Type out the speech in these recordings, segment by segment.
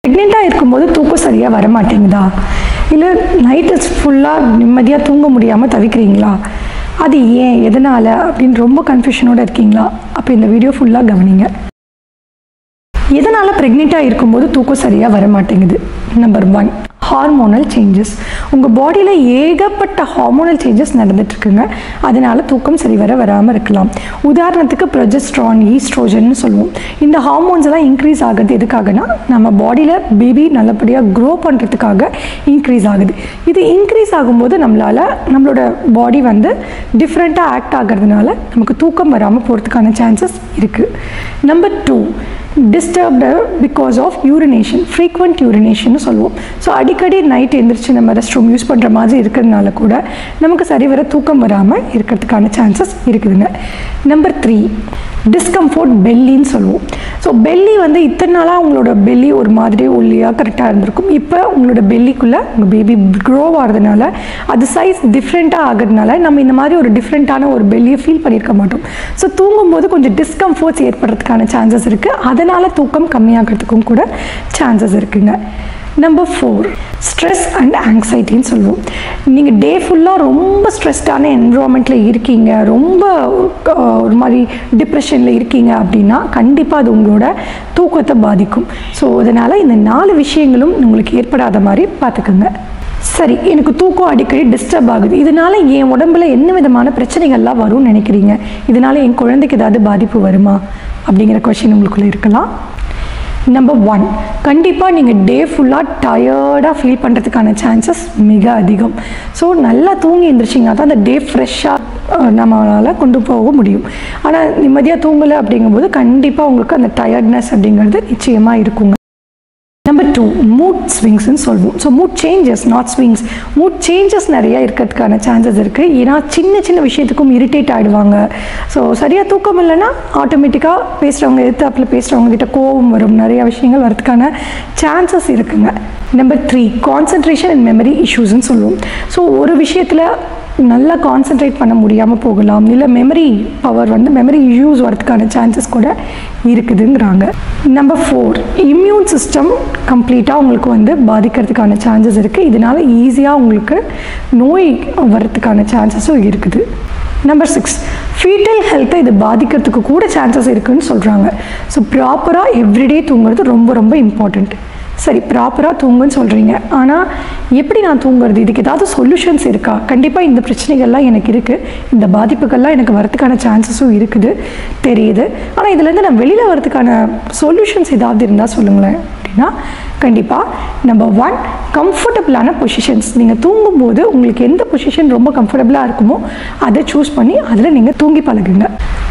ப்ரெக்னெண்ட்டாக இருக்கும்போது தூக்கம் சரியாக வர மாட்டேங்குதா இல்லை நைட்டு ஃபுல்லாக நிம்மதியாக தூங்க முடியாமல் தவிக்கிறீங்களா அது ஏன் எதனால் அப்படின்னு ரொம்ப கன்ஃபியூஷனோடு இருக்கீங்களா அப்போ இந்த வீடியோ ஃபுல்லாக கவனிங்க எதனால் ப்ரெக்னெண்ட்டாக இருக்கும்போது தூக்கம் சரியாக வர மாட்டேங்குது நம்பர் ஒன் ஹார்மோனல் சேஞ்சஸ் உங்கள் பாடியில் ஏகப்பட்ட ஹார்மோனல் சேஞ்சஸ் நடந்துட்டுருக்குங்க அதனால தூக்கம் சரி வர வராமல் இருக்கலாம் உதாரணத்துக்கு ப்ரொஜெஸ்ட்ரான் ஈஸ்ட்ரோஜன் சொல்லுவோம் இந்த ஹார்மோன்ஸ் எல்லாம் இன்க்ரீஸ் ஆகுது எதுக்காகனா நம்ம பாடியில் பேபி நல்லபடியாக க்ரோ பண்ணுறதுக்காக இன்க்ரீஸ் ஆகுது இது இன்க்ரீஸ் ஆகும்போது நம்மளால் நம்மளோட பாடி வந்து டிஃப்ரெண்ட்டாக ஆக்ட் ஆகிறதுனால நமக்கு தூக்கம் வராமல் போகிறதுக்கான சான்சஸ் இருக்குது number two disturbed because of urination frequent urination சொல்லுவோம் ஸோ அடிக்கடி நைட் எந்திரிச்சு நம்ம ரெஸ்ட் ரூம் யூஸ் பண்ணுற மாதிரி இருக்கிறதுனால கூட நமக்கு சரிவர தூக்கம் வராமல் இருக்கிறதுக்கான சான்சஸ் இருக்குதுங்க நம்பர் த்ரீ டிஸ்கம்ஃபோர்ட் பெல்லின்னு சொல்லுவோம் ஸோ பெல்லி வந்து இத்தனை நாளாக உங்களோட பெல்லி ஒரு மாதிரி ஒல்லியாக கரெக்டாக இருந்திருக்கும் இப்போ உங்களோட பெல்லிக்குள்ளே உங்கள் பேபி க்ரோ ஆகிறதுனால அது சைஸ் டிஃப்ரெண்ட்டாக ஆகிறதுனால நம்ம இந்த மாதிரி ஒரு டிஃப்ரெண்ட்டான ஒரு பெல்லியை ஃபீல் பண்ணியிருக்க மாட்டோம் ஸோ தூங்கும்போது கொஞ்சம் டிஸ்கம்ஃபோர்ட்ஸ் ஏற்படுறதுக்கான சான்சஸ் இருக்குது அதனால் தூக்கம் கம்மியாகிறதுக்கும் கூட சான்சஸ் இருக்குங்க நம்பர் ஃபோர் ஸ்ட்ரெஸ் அண்ட் ஆங்ஸைட்டின்னு சொல்லுவோம் நீங்கள் டே ஃபுல்லாக ரொம்ப ஸ்ட்ரெஸ்டான என்விரான்மெண்ட்டில் இருக்கீங்க ரொம்ப அஹ், ஒரு மாதிரி டிப்ரெஷனில் இருக்கீங்க அப்படின்னா கண்டிப்பாக அது உங்களோட தூக்கத்தை பாதிக்கும் ஸோ அதனால் இந்த நாலு விஷயங்களும் உங்களுக்கு ஏற்படாத மாதிரி பார்த்துக்குங்க சரி எனக்கு தூக்கம் அடிக்கடி டிஸ்டர்ப் ஆகுது இதனால என் உடம்புல என்ன விதமான பிரச்சனைகள்லாம் வரும்னு நினைக்கிறீங்க இதனால என் குழந்தைக்கு ஏதாவது பாதிப்பு வருமா அப்படிங்கிற கொஷின் உங்களுக்குள்ள இருக்கலாம் நம்பர் ஒன் கண்டிப்பாக நீங்கள் டே ஃபுல்லாக டயர்டாக ஃபீல் பண்ணுறதுக்கான சான்சஸ் மிக அதிகம் ஸோ நல்லா தூங்கி எழுந்திரிச்சிங்கன்னா தான் அந்த டே ஃப்ரெஷ்ஷாக நம்மளால் கொண்டு போக முடியும் ஆனால் நிம்மதியாக தூங்கலை அப்படிங்கும்போது கண்டிப்பாக உங்களுக்கு அந்த டயர்ட்னஸ் அப்படிங்கிறது நிச்சயமாக இருக்குங்க நம்பர் டூ மூட் ஸ்விங்ஸ்னு சொல்லுவோம் so mood changes not swings mood changes நிறைய இருக்கிறதுக்கான சான்சஸ் இருக்குது ஏன்னா சின்ன சின்ன விஷயத்துக்கும் இரிட்டேட் ஆகிடுவாங்க ஸோ சரியாக தூக்கம் இல்லைன்னா ஆட்டோமேட்டிக்காக பேசுகிறவங்க எதிர்த்தாப்பில் பேசுகிறவங்க கிட்ட கோபம் வரும் நிறைய விஷயங்கள் வரதுக்கான சான்சஸ் இருக்குங்க number three concentration and memory இஷ்யூஸ்னு சொல்லுவோம் ஸோ ஒரு விஷயத்தில் நல்லா கான்சென்ட்ரேட் பண்ண முடியாமல் போகலாம் இல்லை மெமரி பவர் வந்து மெமரி இஷ்யூஸ் வரதுக்கான சான்சஸ் கூட இருக்குதுங்கிறாங்க நம்பர் ஃபோர் இம்யூன் சிஸ்டம் கம்ப்ளீட்டாக உங்களுக்கு வந்து பாதிக்கிறதுக்கான சான்சஸ் இருக்குது இதனால் ஈஸியாக உங்களுக்கு நோய் வர்றதுக்கான சான்சஸும் இருக்குது நம்பர் சிக்ஸ் ஃபீட்டல் ஹெல்த்தை இது பாதிக்கிறதுக்கு கூட சான்சஸ் இருக்குன்னு சொல்கிறாங்க ஸோ ப்ராப்பராக எவ்ரிடே தூங்குறது ரொம்ப ரொம்ப இம்பார்ட்டண்ட் சரி ப்ராப்பராக தூங்குன்னு சொல்கிறீங்க ஆனால் எப்படி நான் தூங்குறது இதுக்கு ஏதாவது சொல்யூஷன்ஸ் இருக்கா கண்டிப்பாக இந்த பிரச்சனைகள்லாம் எனக்கு இருக்குது இந்த பாதிப்புகள்லாம் எனக்கு வரதுக்கான சான்சஸும் இருக்குது தெரியுது ஆனால் இதுலேருந்து நான் வெளியில் வரதுக்கான சொல்யூஷன்ஸ் ஏதாவது இருந்தால் சொல்லுங்களேன் அப்படின்னா கண்டிப்பாக நம்பர் ஒன் கம்ஃபர்டபுளான பொசிஷன்ஸ் நீங்கள் தூங்கும்போது உங்களுக்கு எந்த பொசிஷன் ரொம்ப கம்ஃபர்டபுளாக இருக்குமோ அதை சூஸ் பண்ணி அதில் நீங்கள் தூங்கி பழகுங்க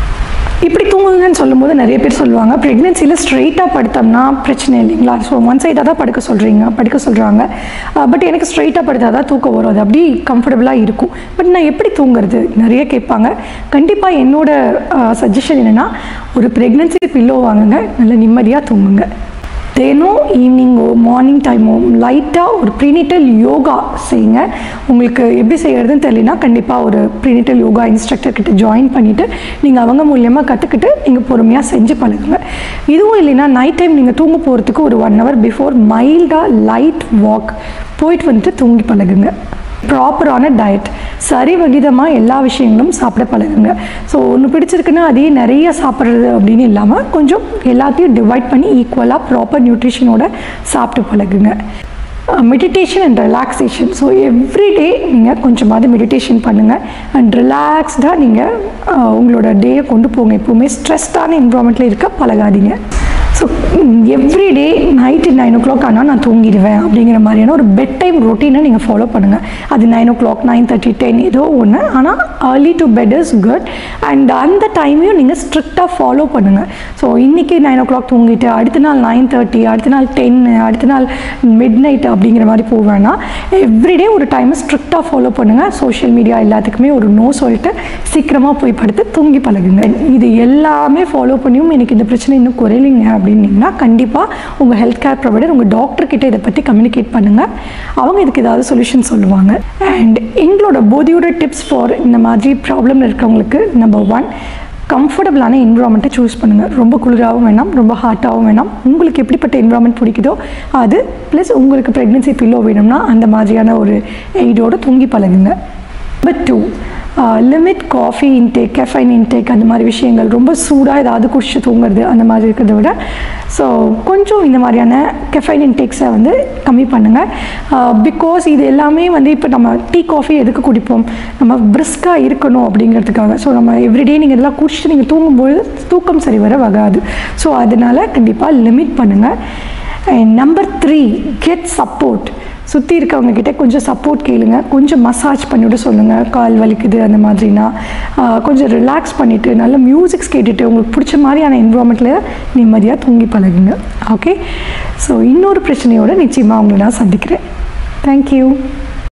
இப்படி தூங்குங்கன்னு சொல்லும்போது நிறைய பேர் சொல்லுவாங்க ப்ரெக்னென்சியில் ஸ்ட்ரைட்டாக படுத்தோம்னா பிரச்சனை இல்லைங்களா ஸோ ஒன் சைடாக தான் படுக்க சொல்கிறீங்க படுக்க சொல்கிறாங்க பட் எனக்கு ஸ்ட்ரைட்டாக படுத்தா தான் தூக்கம் வரும் அது அப்படி கம்ஃபர்டபுளாக இருக்கும் பட் நான் எப்படி தூங்குறது நிறைய கேட்பாங்க கண்டிப்பாக என்னோட சஜஷன் என்னென்னா ஒரு ப்ரெக்னென்சி பில்லோ வாங்குங்க நல்ல நிம்மதியாக தூங்குங்க தினம் ஈவினிங்கோ மார்னிங் டைமோ லைட்டாக ஒரு ப்ரீனிட்டல் யோகா செய்யுங்க உங்களுக்கு எப்படி செய்கிறதுன்னு தெரியலனா கண்டிப்பாக ஒரு ப்ரீனிட்டல் யோகா இன்ஸ்ட்ரக்டர் கிட்ட ஜாயின் பண்ணிவிட்டு நீங்கள் அவங்க மூலியமாக கற்றுக்கிட்டு நீங்கள் பொறுமையாக செஞ்சு பழகுங்க இதுவும் இல்லைன்னா நைட் டைம் நீங்கள் தூங்க போகிறதுக்கு ஒரு ஒன் ஹவர் பிஃபோர் மைல்டாக லைட் வாக் போயிட்டு வந்துட்டு தூங்கி பழகுங்க ப்ராப்பரான டயட் சரி விகிதமாக எல்லா விஷயங்களும் சாப்பிட பழகுங்க ஸோ ஒன்று பிடிச்சிருக்குன்னா அதையே நிறைய சாப்பிட்றது அப்படின்னு இல்லாமல் கொஞ்சம் எல்லாத்தையும் டிவைட் பண்ணி ஈக்குவலாக ப்ராப்பர் நியூட்ரிஷனோட சாப்பிட்டு பழகுங்க meditation and relaxation so everyday நீங்கள் கொஞ்சமாவது மெடிடேஷன் பண்ணுங்கள் அண்ட் ரிலாக்ஸ்டாக நீங்கள் உங்களோட டேயை கொண்டு போங்க எப்போவுமே ஸ்ட்ரெஸ்டான என்வரான்மெண்ட்டில் இருக்க பழகாதீங்க so everyday night nine o'clock ஆனால் நான் தூங்கிடுவேன் அப்படிங்கிற மாதிரியான ஒரு பெட் டைம் ரொட்டீனை நீங்கள் ஃபாலோ பண்ணுங்கள் அது nine o'clock nine thirty ten ஏதோ ஒன்று ஆனால் early to bed is good and அந்த டைமையும் நீங்கள் ஸ்ட்ரிக்டாக ஃபாலோ பண்ணுங்கள் ஸோ இன்றைக்கி நைன் ஓ கிளாக் தூங்கிட்டு அடுத்த நாள் நைன் தேர்ட்டி அடுத்த நாள் டென் அடுத்த நாள் மிட் நைட் அப்படிங்கிற மாதிரி போவேன்னா எவ்ரிடே ஒரு டைமை ஸ்ட்ரிக்டாக ஃபாலோ பண்ணுங்கள் சோஷியல் மீடியா எல்லாத்துக்குமே ஒரு நோ சொல்லிட்டு சீக்கிரமாக போய் படுத்து தூங்கி பழகுங்க இது எல்லாமே ஃபாலோ பண்ணியும் எனக்கு இந்த பிரச்சனை இன்னும் குறையலைங்க அப்படின்னீங்கன்னா கண்டிப்பாக உங்கள் ஹெல்த் கேர் ப்ரொவைடர் உங்கள் டாக்டர் கிட்ட இதை பற்றி கம்யூனிகேட் பண்ணுங்கள் அவங்க இதுக்கு ஏதாவது சொல்யூஷன் சொல்லுவாங்க அண்ட் எங்களோட போதியோட டிப்ஸ் ஃபார் இந்த மாதிரி ப்ராப்ளம் இருக்கிறவங்களுக்கு நம்பர் ஒன் கம்ஃபர்டபுளான என்விரான்மெண்ட்டை சூஸ் பண்ணுங்கள் ரொம்ப குளிராகவும் வேணாம் ரொம்ப ஹாட்டாகவும் வேணாம் உங்களுக்கு எப்படிப்பட்ட என்விரான்மெண்ட் பிடிக்குதோ அது ப்ளஸ் உங்களுக்கு ப்ரெக்னென்சி பில்லோ வேணும்னா அந்த மாதிரியான ஒரு எய்டோட தூங்கி பழகுங்க number two limit coffee intake caffeine intake அந்த மாதிரி விஷயங்கள் ரொம்ப சூடாக ஏதாவது குடிச்சு தூங்குறது அந்த மாதிரி இருக்கிறத விட ஸோ கொஞ்சம் இந்த மாதிரியான கெஃபைன் இன்டேக்ஸை வந்து கம்மி பண்ணுங்கள் பிகாஸ் இது எல்லாமே வந்து இப்போ நம்ம டீ காஃபி எதுக்கு குடிப்போம் நம்ம பிரிஸ்காக இருக்கணும் அப்படிங்கிறதுக்காக ஸோ நம்ம எவ்ரிடே நீங்கள் இதெல்லாம் குடிச்சிட்டு நீங்கள் தூங்கும்போது தூக்கம் சரி வர வகாது ஸோ அதனால் கண்டிப்பாக லிமிட் பண்ணுங்கள் and number three get support சுற்றி இருக்கவங்க கிட்ட கொஞ்சம் சப்போர்ட் கேளுங்க கொஞ்சம் மசாஜ் பண்ணிவிட சொல்லுங்கள் கால் வலிக்குது அந்த மாதிரினா ஆஹ் கொஞ்சம் ரிலாக்ஸ் பண்ணிவிட்டு நல்ல மியூசிக்ஸ் கேட்டுட்டு உங்களுக்கு பிடிச்ச மாதிரியான என்வரான்மெண்ட்டில் நிம்மதியாக தூங்கி பழகுங்க ஓகே ஸோ இன்னொரு பிரச்சனையோட நிச்சயமாக உங்களை நான் சந்திக்கிறேன் தேங்க்யூ